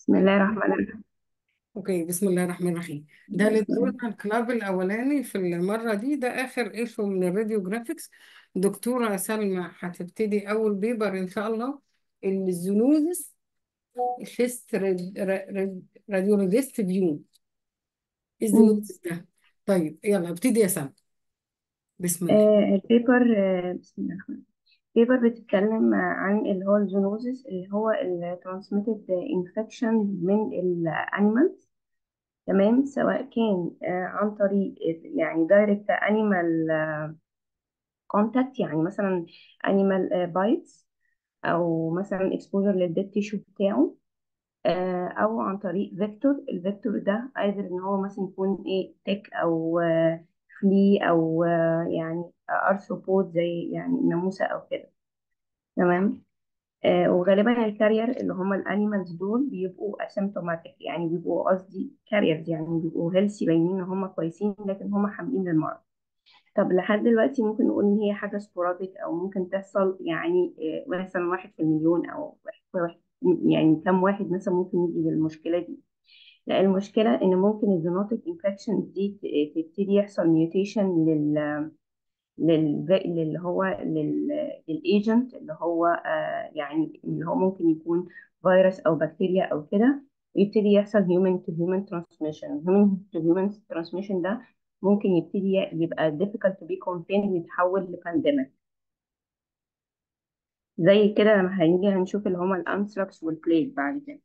بسم الله الرحمن الرحيم اوكي بسم الله الرحمن الرحيم ده للجورنال كلاب الاولاني في المره دي ده اخر ايشو من الراديوجرافيكس دكتوره سلمى هتبتدي اول بيبر ان شاء الله الزنوزس شيست راديولوجيست فيو مم. الزنوزس ده طيب يلا ابتدي يا سلمى بسم الله آه البيبر آه بسم الله الرحمن الرحيم البيبر بتتكلم عن اللي هو الزونوزيس اللي هو الترانسميتد انفكشن من الانيمالز تمام سواء كان آه عن طريق يعني دايركت انيمال كونتاكت يعني مثلا انيمال بايتس او مثلا اكسبوجر للديد تيشو بتاعه آه، او عن طريق فيكتور الفيكتور ده قادر ان هو مثلا يكون ايه تك او آه، فلي او آه، يعني ارثروبود زي يعني ناموسه او كده تمام آه وغالبا الكارير اللي هم الانيمالز دول بيبقوا اسيمتوماتيك يعني بيبقوا قصدي كاريرز يعني بيبقوا هيلثي باينين ان هم كويسين لكن هم حاملين للمرض طب لحد دلوقتي ممكن نقول ان هي حاجه سبوراديك او ممكن تحصل يعني آه، مثلا واحد في المليون او واحد في واحد يعني كم واحد مثلا ممكن يجي بالمشكله دي لا المشكله ان ممكن الزينوتيك انفكشن دي ت- تبتدي يحصل ميوتيشن لل لل اللي هو للايجنت اللي هو آه يعني اللي هو ممكن يكون فيروس او بكتيريا او كده ويبتدي يحصل human to human transmission human to human transmission ده ممكن يبتدي يبقى difficult to be contained ويتحول لبانديميك زي كده لما هنيجي هنشوف اللي هما الانثراكس والبليك بعد كده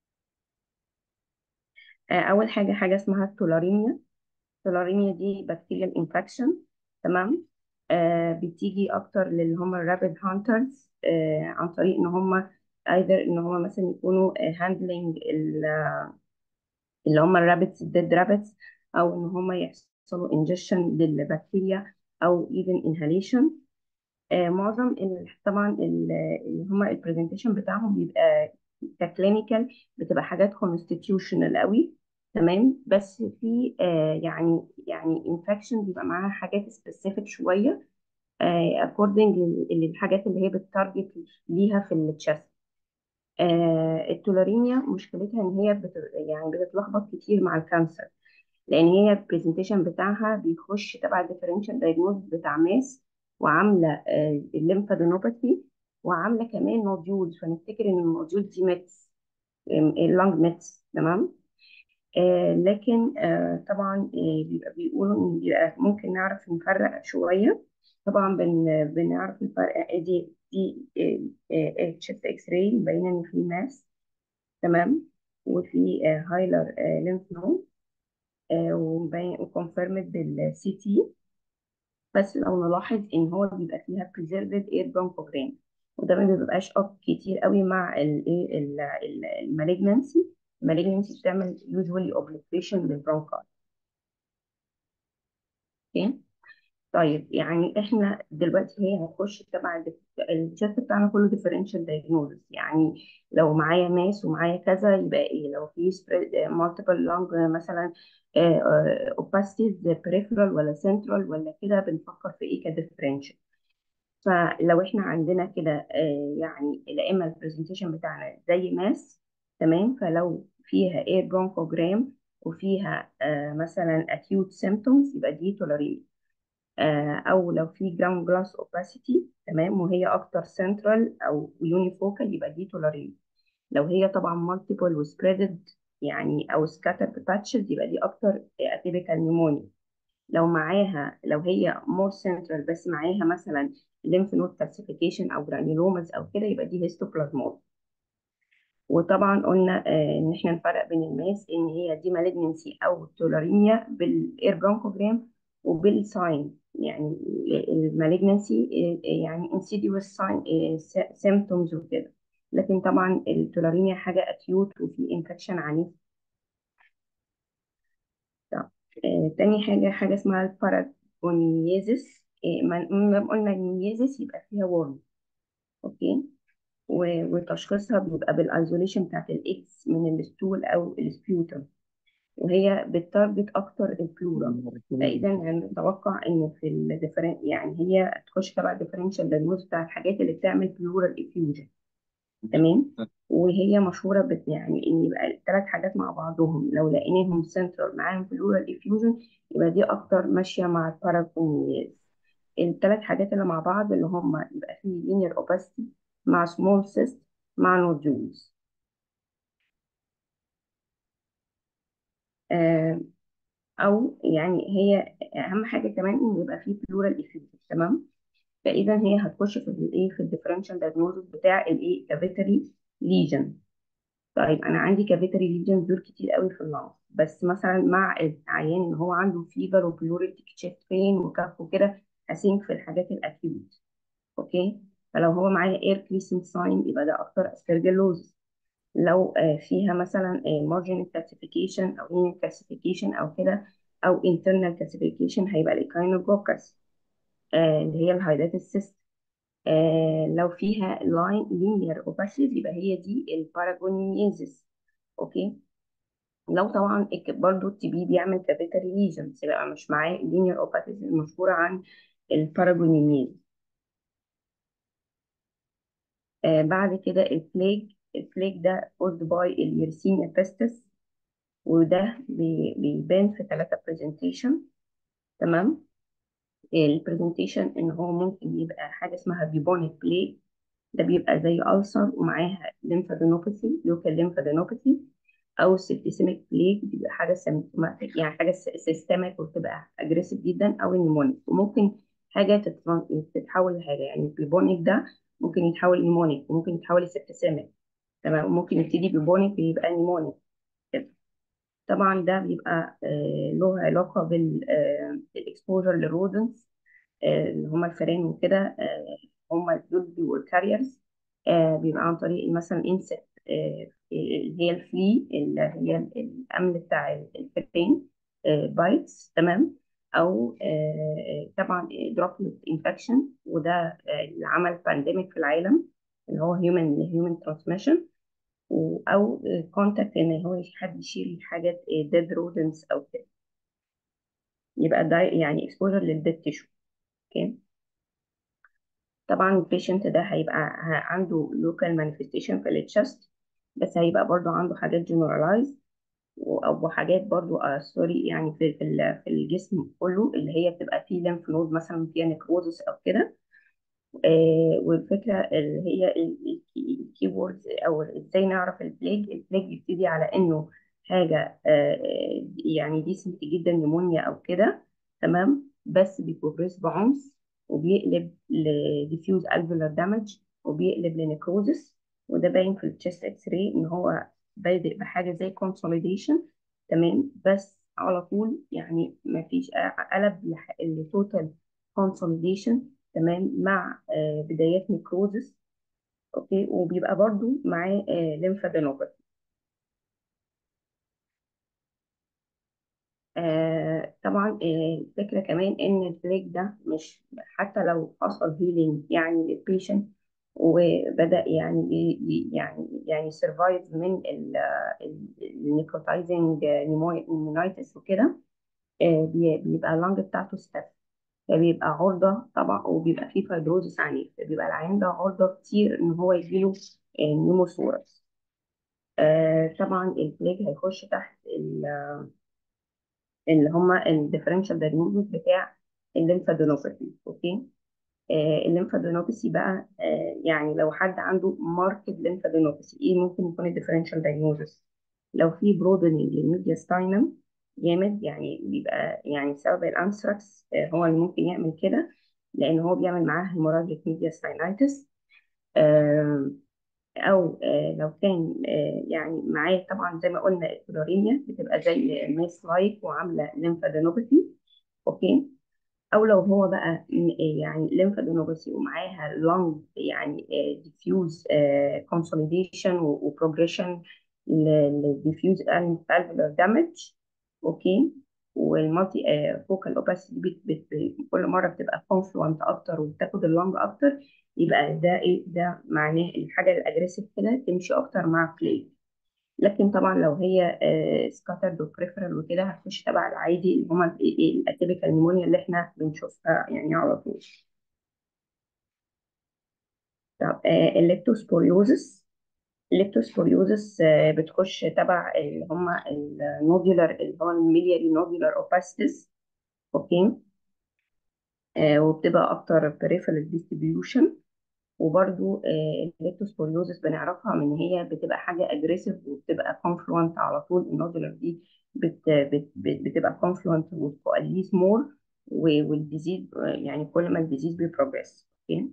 آه اول حاجه حاجه اسمها التولاريميا التولاريميا دي بكتيريال انفكشن تمام آه بتيجي اكتر للي هم الرابid هانترز آه عن طريق ان هم either ان هم مثلا يكونوا هاندلنج اللي هم الرابتس الديد رابتس او ان هم يحصلوا انجكشن للبكتيريا او even inhalation آه معظم ال- طبعا ال- اللي هم البرزنتيشن بتاعهم بيبقى ككلينيكال بتبقى حاجات constitutional قوي تمام بس في آه يعني يعني انفكشن بيبقى معاها حاجات سبيسيفيك شويه آه according لل- للحاجات اللي هي بتتارجت ليها في التشست آه التولاريميا مشكلتها ان هي بت يعني بتتلخبط كتير مع الكانسر لان هي البرزنتيشن بتاعها بيخش تبع الديفرنشال دايجنوز بتاع ماس وعامله آه الليمفادينوباثي وعامله كمان نوديولز فنفتكر ان النوديولز دي ميتس اللونج ميتس تمام آه لكن آه طبعا آه بيبقى بيقولوا ان بيبقى ممكن نعرف نفرق شويه طبعا بن بنعرف الفرق آه، دي دي تشيست اكس راي مبينه ان في ماس تمام وفي هايلر لينف نود ومبين وكونفيرمد بالسي تي بس لو نلاحظ ان هو بيبقى فيها preserved air bronchogram وده ما بيبقاش اب كتير قوي مع الايه المالجنسي المالجنسي بتعمل usually obliteration للبرونكاي اوكي طيب يعني احنا دلوقتي هي هتخش تبع التشست بتاعنا كله differential diagnosis يعني لو معايا ماس ومعايا كذا يبقى ايه لو في spread multiple lung مثلا آه، آه، opacities peripheral ولا central ولا كده بنفكر في ايه كديفرنشال فلو احنا عندنا كده آه، يعني لا اما البرزنتيشن بتاعنا زي ماس تمام فلو فيها اير برونكوجرام وفيها آه، مثلا acute symptoms يبقى دي تولاريميا آه، او لو في جراوند جلاس اوباسيتي تمام وهي اكتر سنترال او يونيفوكال يبقى دي تولاريميا لو هي طبعا مالتيبل وسبريدد يعني او سكاترد باتشز يبقى دي اكتر اتيبيكال نيمونيا لو معاها لو هي مور سنترال بس معاها مثلا lymph node calcification او جرانيولوماز او كده يبقى دي هيستوبلازموز وطبعا قلنا آه، ان احنا نفرق بين الماس ان هي دي مالجنسي او تولاريميا بالاير برونكوجرام وبالساين يعني المالجنسي يعني insidious sign symptoms وكده لكن طبعا التولاريميا حاجه اكيوت وفي انفكشن عنيف طب آه، تاني حاجه حاجه اسمها الباراجونيزيس آه، ما ما قلنا النيزيس يبقى فيها ورم اوكي و- وتشخيصها بيبقى بالايزوليشن بتاعت الاكس من الستول او السبيوتم وهي بتارجت اكتر البلورا فاذا هنتوقع ان في الديفرنت يعني هي تخش تبع الديفرنشال دايجنوز بتاع الحاجات اللي بتعمل بلورال افيوجن تمام وهي مشهوره بت يعني ان يبقى الثلاث حاجات مع بعضهم لو لقيناهم سنترال معاهم بلورال افيوجن يبقى دي اكتر ماشيه مع الباراكونيز الثلاث حاجات اللي مع بعض اللي هم يبقى فيه لينير اوباسيتي مع سمول سيست مع نودولز آه او يعني هي اهم حاجه كمان ان يبقى فيه بلورال افيوجن تمام فاذا هي هتخش في الايه في الديفرنشال دايجنوزس بتاع الايه كافيتري ليجن طيب انا عندي كافيتري ليجن دول كتير قوي في اللنج بس مثلا مع العيان ان هو عنده فيبر وبلوريتك تشيست بين وكف وكده اسينك في الحاجات الاكيوت اوكي فلو هو معايا اير كريسنت ساين يبقى ده اكتر اسبرجلوز لو آه، فيها مثلا مارجن كالسيفيكيشن او لينير كالسيفيكيشن او كده او internal كالسيفيكيشن هيبقى الايكاينوجوكس اللي هي الهايدات السيست آه لو فيها لاين لينير اوباسيس يبقى هي دي الباراجونيميزيس اوكي لو طبعا الك- برضو التي بي بيعمل كافيتري ليجنز يبقى مش معاه لينير اوباسيس المشهوره عن الباراجونيميز آه بعد كده البليج البليج ده caused by اليرسينيا بيستس وده بي- بيبان في ثلاثة برزنتيشن تمام البرزنتيشن ان هو ممكن يبقى حاجه اسمها بيبونيك بليج ده بيبقى زي ألسر ومعاها ليمفادينوباثي لوكال ليمفادينوباثي أو سيبتيسيميك بليك بيبقى حاجة سيمتوماتيك يعني حاجة سيستميك وتبقى أجريسيف جدا أو نيمونيك وممكن حاجة تتران- تتحول لحاجة يعني البيبونيك ده ممكن يتحول نيمونيك وممكن يتحول لسيبتيسيميك تمام وممكن يبتدي بيبونيك بيبقى نيمونيك كده طبعا ده بيبقى آه، له علاقة بالإكسبوجر للرودنس اللي هم الفئران وكده آه، هم دول بيبقوا الكاريرز بيبقى عن طريق مثلا انسكت اللي هي الفلي اللي هي الامن بتاع الفئران بايتس تمام او آه، طبعا دروبلت انفكشن وده آه، اللي عمل بانديميك في العالم اللي هو هيومن هيومن ترانسميشن او كونتاكت ان هو حد يشيل حاجات ديد رودنس او كده يبقى ده يعني اكسبوجر للديد تيشو اوكي طبعا البيشنت ده هيبقى ه- عنده local manifestation في التشست بس هيبقى برضو عنده حاجات generalized و- او حاجات برضو آه سوري يعني في في ال- في الجسم كله اللي هي بتبقى فيه lymph node مثلا فيها necrosis او كده آه والفكره اللي هي الكيوردز او ازاي نعرف البليج البليج بيبتدي على انه حاجه آه آه، يعني ديسنت جدا نيمونيا او كده تمام بس بيبروجريس بعنف وبيقلب لديفيوز الفولار دامج وبيقلب لنيكروزس وده باين في التشست اكس راي ان هو بادئ بحاجه زي كونسوليديشن تمام بس على طول يعني ما فيش قلب لتوتال كونسوليديشن تمام مع آه، بدايات نيكروزس اوكي وبيبقى برضو معاه ليمفادينوباثي آه طبعا آه، الفكرة كمان إن البليك ده مش حتى لو حصل هيلينج يعني للبيشنت وبدأ يعني بي- بي- يعني يعني سرفايف من النيكروتايزنج نيمونيتس وكده آه، بي- بيبقى اللنج بتاعته ستاف فبيبقى عرضة طبعا وبيبقى فيه فايبروزس عنيف فبيبقى العيان ده عرضة كتير إن هو يجيله آه، نيموثوركس آه طبعا البليك هيخش تحت اللي هما الديفرنشال دايجنوزس بتاع الليمفادينوباثي اوكي آه الليمفادينوباثي بقى آه يعني لو حد عنده ماركت ليمفادينوباثي ايه ممكن يكون الديفرنشال دايجنوزس لو في برودنينج للميدياستاينم جامد يعني بيبقى يعني بسبب الانثراكس آه هو اللي ممكن يعمل كده لان هو بيعمل معاه هيموراجيك ميدياستاينايتس آه او آه لو كان آه يعني معاه طبعا زي ما قلنا الكلوريميا بتبقى زي ماس لايك وعامله ليمفادينوباثي اوكي او لو هو بقى م- يعني ليمفادينوباثي ومعاها لونج يعني ديفيوز كونسوليديشن وبروجريشن للديفيوز الفالفولار دامج اوكي والمالتي فوكال اوباسيتي كل مره بتبقى كونفلونت اكتر وبتاخد اللونج اكتر يبقى ده ايه ده معناه الحاجه الاجريسيف كده تمشي اكتر مع بلاي لكن طبعا لو هي سكاترد وبريفرال وكده هتخش تبع العادي اللي هما الاتيبيكال نيمونيا اللي احنا بنشوفها يعني على طول طب الليبتوسبوريوزس الليبتوسبوريوزس بتخش تبع اللي هم النودولار اللي هو الميلياري نودولار اوباستس اوكي آه، وبتبقى اكتر peripheral distribution وبرضو الليبتوسبوريوزس بنعرفها من إن هي بتبقى حاجة اجريسيف وبتبقى كونفلونت على طول النودولار دي بت بت بت- بتبقى كونفلونت وتكواليس مور والديزيز يعني كل ما الديزيز بيبروجريس اوكي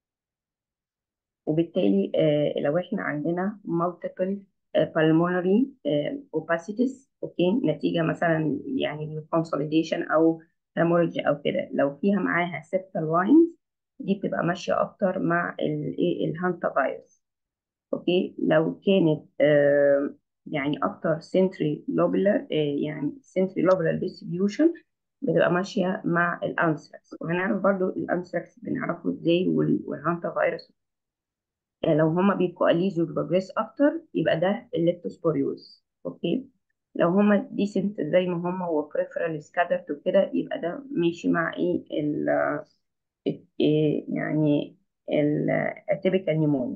وبالتالي آه، لو احنا عندنا multiple آه، pulmonary آه، opacities اوكي نتيجة مثلا يعني consolidation او hemorrhage او كده لو فيها معاها septal lines دي بتبقى ماشية اكتر مع الايه الهانتا فيروس اوكي لو كانت آه، يعني اكتر سنتري لوبولار يعني سنتري لوبولار ديستريبيوشن بتبقى ماشيه مع الانثراكس وهنعرف برضو الانثراكس بنعرفه ازاي وال- والهانتا فيروس آه، لو هما بيكواليزوا بروجريس اكتر يبقى ده الليبتوسبوريوز اوكي لو هما ديسنت زي ما هما وبريفرال سكاترد وكده يبقى ده ماشي مع ايه ال إيه يعني الاتيبيكال نيمونيا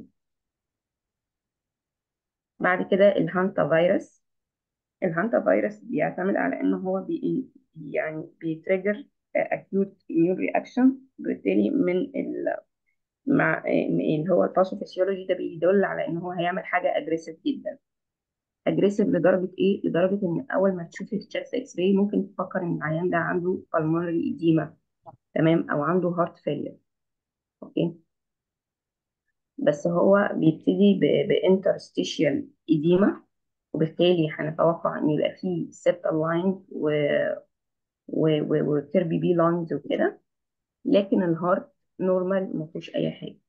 بعد كده الهانتا فيروس الهانتا فيروس بيعتمد على ان هو بي يعني بيتريجر acute immune reaction بالتالي من ال مع اللي هو الباثوفيسيولوجي ده بيدل على ان هو هيعمل حاجه اجريسيف جدا اجريسيف لدرجه ايه لدرجه ان اول ما تشوف الشيست اكس راي ممكن تفكر ان العيان ده عنده pulmonary edema تمام او عنده heart failure اوكي بس هو بيبتدي بانترستيشيال edema وبالتالي هنتوقع ان يبقى فيه septal لاينز و و و وكيربي بي لاينز وكده لكن الهارت نورمال ما فيهوش اي حاجه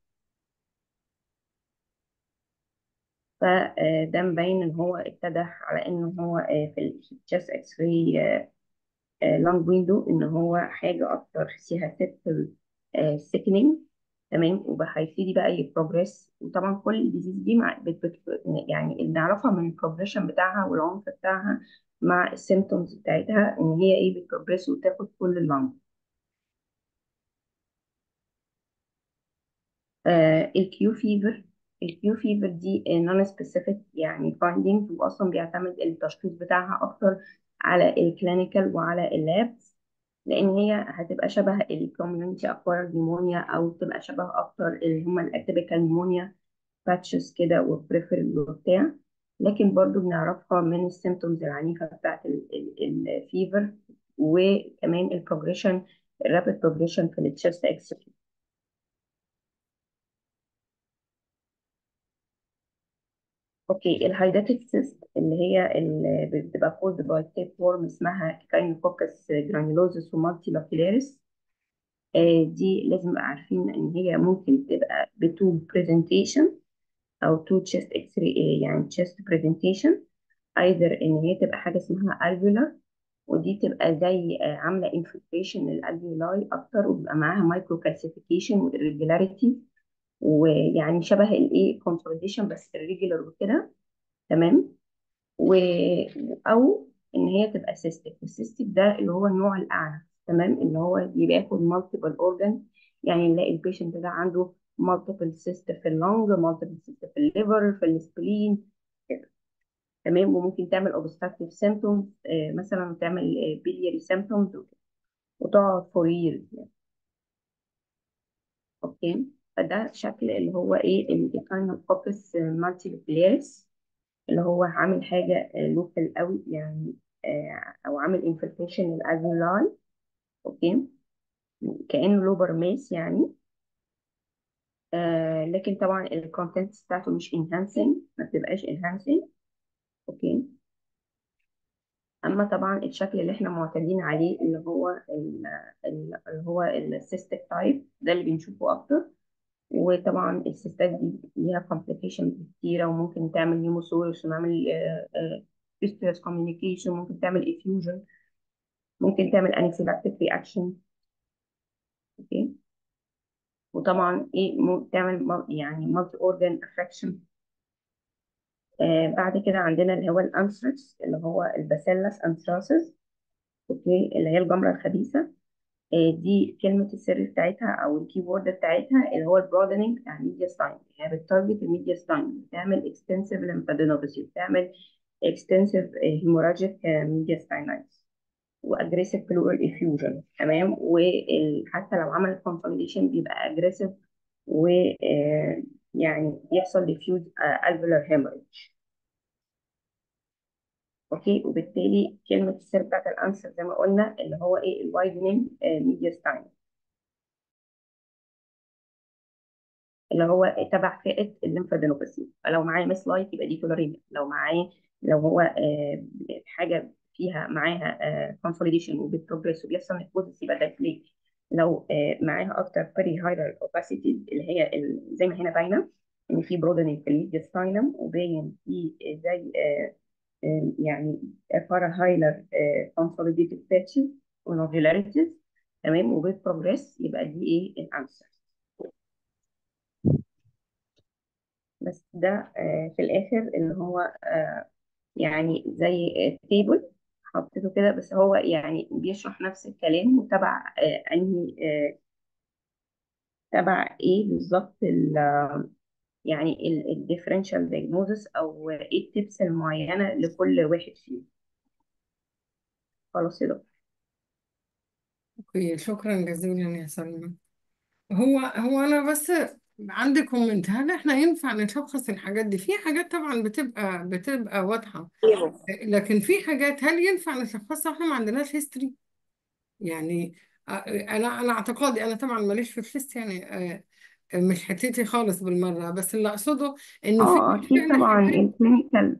فده مبين ان هو اتضح على ان هو آه، في الشيست اكس راي لونج ويندو ان هو حاجه اكتر فيها سيبتل سيكنينج تمام وهيبتدي بقى يبروجريس وطبعا كل الديزيز دي مع بت بت يعني اللي نعرفها من البروجريشن بتاعها والعنف بتاعها مع السيمتومز بتاعتها ان هي ايه بتبروجريس وتاخد كل اللونج الكيو فيفر الكيو فيفر دي نون سبيسيفيك يعني فايندينجز واصلا بيعتمد التشخيص بتاعها اكتر على الكلينيكال وعلى اللابس لان هي هتبقى شبه الكوميونتي اكوارد نيمونيا او تبقى شبه اكتر اللي هم الاتيبيكال نيمونيا باتشز كده وبريفرال وبتاع لكن برضو بنعرفها من السيمتومز العنيفه بتاعت الفيفر وكمان البروجريشن الرابid بروجريشن في التشست اكس اوكي الهايداتيك سيست اللي هي اللي بتبقى كوزد باي تيب وورم اسمها كاينوكوكس جرانيولوزس ومالتي باكيلاريس آه دي لازم نبقى عارفين ان هي ممكن تبقى بتو برزنتيشن او تو تشيست اكس راي يعني تشيست برزنتيشن ايذر ان هي تبقى حاجه اسمها الفيولار ودي تبقى زي آه، عامله انفلتريشن للالفيولاي اكتر وبيبقى معاها مايكرو كالسيفيكيشن والريجولاريتي ويعني شبه الايه كونسوليديشن بس الريجولار وكده تمام و... او ان هي تبقى سيستيك والسيستيك ده اللي هو النوع الاعلى تمام اللي هو بياخد مالتيبل اورجان يعني نلاقي البيشنت ده عنده مالتيبل سيست في اللونج مالتيبل سيست في الليفر في السبلين كده تمام وممكن تعمل اوبستراكتيف سيمبتومز مثلا تعمل بيلياري سيمبتومز وتقعد فور ييرز يعني اوكي فده شكل اللي هو ايه الكاينوكوكس مالتي اللي هو عامل حاجة لوكال قوي يعني آه، أو عامل انفلتريشن للألفيولاي أوكي كأنه لوبر ماس يعني آه لكن طبعا الكونتنتس بتاعته مش enhancing ما بتبقاش enhancing أوكي أما طبعا الشكل اللي احنا معتادين عليه اللي هو ال- ال- اللي هو السيستيك تايب ده اللي بنشوفه أكتر وطبعا السيستات دي ليها complications كتيرة وممكن تعمل نيموسورس ونعمل فيسترس communication ممكن تعمل effusion ممكن تعمل anaphylactic reaction اوكي وطبعا ايه مو- تعمل مل- يعني مالتي اورجان افكشن آه بعد كده عندنا اللي هو الانثراكس اللي هو الباسيلس انثراسيس اوكي اللي هي الجمرة الخبيثة آه، دي كلمة السر بتاعتها أو الكيورد بتاعتها اللي هو البرودنينج بتاع الميديا ستاين يعني بتارجت الميديا ستاين بتعمل اكستنسيف lymphadenopathy بتعمل اكستنسيف hemorrhagic ميديا ستاينايتس واجريسيف pleural effusion تمام وحتى لو عمل consolidation بيبقى اجريسيف و آه، يعني بيحصل diffuse آه، alveolar hemorrhage اوكي وبالتالي كلمة السر بتاعت الانسر زي ما قلنا اللي هو ايه الوايدنينج ميديا ستاين اللي هو تبع فئة الليمفادينوباثي فلو معاه مس لايت يبقى دي تولاريميا لو معاه لو هو آه، حاجة فيها معاها كونسوليديشن وبتبروجريس وبيحصل نيكروزس يبقى ده بليك لو آه، معاها اكتر بري هايلر اوباسيتي اللي هي ال- زي ما هنا باينه ان في برودنينج في الميدياستاينم وباين في زي آه، آه، يعني بارا هايلر كونسوليديتد باتشز ونوفيلاريتيز تمام وبتبروجريس يبقى دي ايه الانسر بس ده آه، في الاخر اللي هو آه، يعني زي تيبل حطيته كده بس هو يعني بيشرح نفس الكلام وتبع آه، انهي آه، تبع ايه بالظبط ال- يعني الديفرنشال دايجنوزس او ايه التبس المعينه لكل واحد فيهم خلاص كده اوكي شكرا جزيلا يا سلمى هو هو انا بس عندي كومنت هل احنا ينفع نشخص الحاجات دي في حاجات طبعا بتبقى بتبقى واضحة لكن في حاجات هل ينفع نشخصها احنا ما عندناش هيستوري يعني آه، انا انا اعتقادي انا طبعا ماليش في الفيست يعني آه، مش حتتي خالص بالمرة بس اللي اقصده انه في اه اكيد فعلا طبعا حاجات الكلينيكال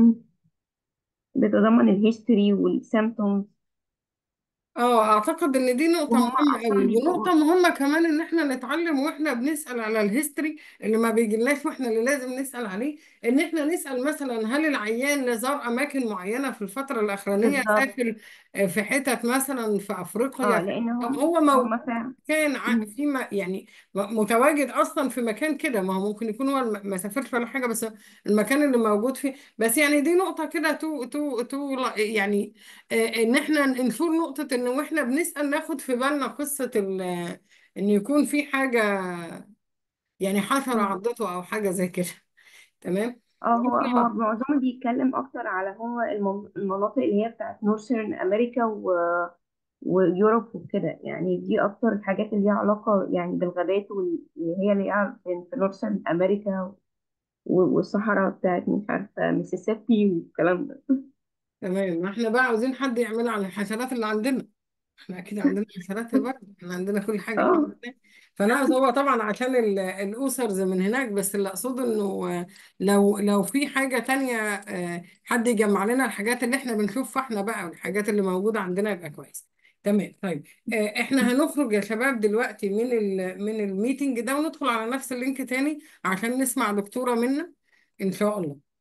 بتتضمن الهيستوري والسيمتومز اه اعتقد ان دي نقطة وهم مهمة اصلا قوي بيبقوا ونقطة مهمة كمان ان احنا نتعلم واحنا بنسأل على الهيستوري اللي ما بيجيلناش واحنا اللي لازم نسأل عليه ان احنا نسأل مثلا هل العيان زار اماكن معينة في الفترة الاخرانية بالظبط سافر آه، في حتت مثلا في افريقيا اه في لان طب هم هو موجود هم فعلا كان ع- في ما يعني م- متواجد اصلا في مكان كده ما هو ممكن يكون هو الم- ما سافرش ولا حاجة بس المكان اللي موجود فيه بس يعني دي نقطة كده تو تو تو يعني آه، ان احنا ننشر نقطة ان واحنا بنسأل ناخد في بالنا قصة ال- ان يكون في حاجة يعني حشرة مم. عضته او حاجة زي كده تمام اه هو هو آه، معظمه بيتكلم اكتر على هو المن- المناطق اللي هي بتاعت نورثرن امريكا و... ويوروب وكده يعني دي اكتر الحاجات اللي ليها علاقه يعني بالغابات واللي هي اللي هي في في نورثرن امريكا و- والصحراء بتاعت مش عارفه ميسيسيبي والكلام ده تمام ما احنا بقى عاوزين حد يعمل على الحشرات اللي عندنا احنا اكيد عندنا حشرات في البلد احنا عندنا كل حاجة الحمد اه لله فانا عاوز هو طبعا عشان ال- الاسرز من هناك بس اللي اقصده انه آه، لو لو في حاجة تانية آه، حد يجمع لنا الحاجات اللي احنا بنشوفها احنا بقى والحاجات اللي موجودة عندنا يبقى كويس تمام طيب آه، احنا هنخرج يا شباب دلوقتي من ال من الميتنج ده وندخل على نفس اللينك تاني عشان نسمع دكتورة منا ان شاء الله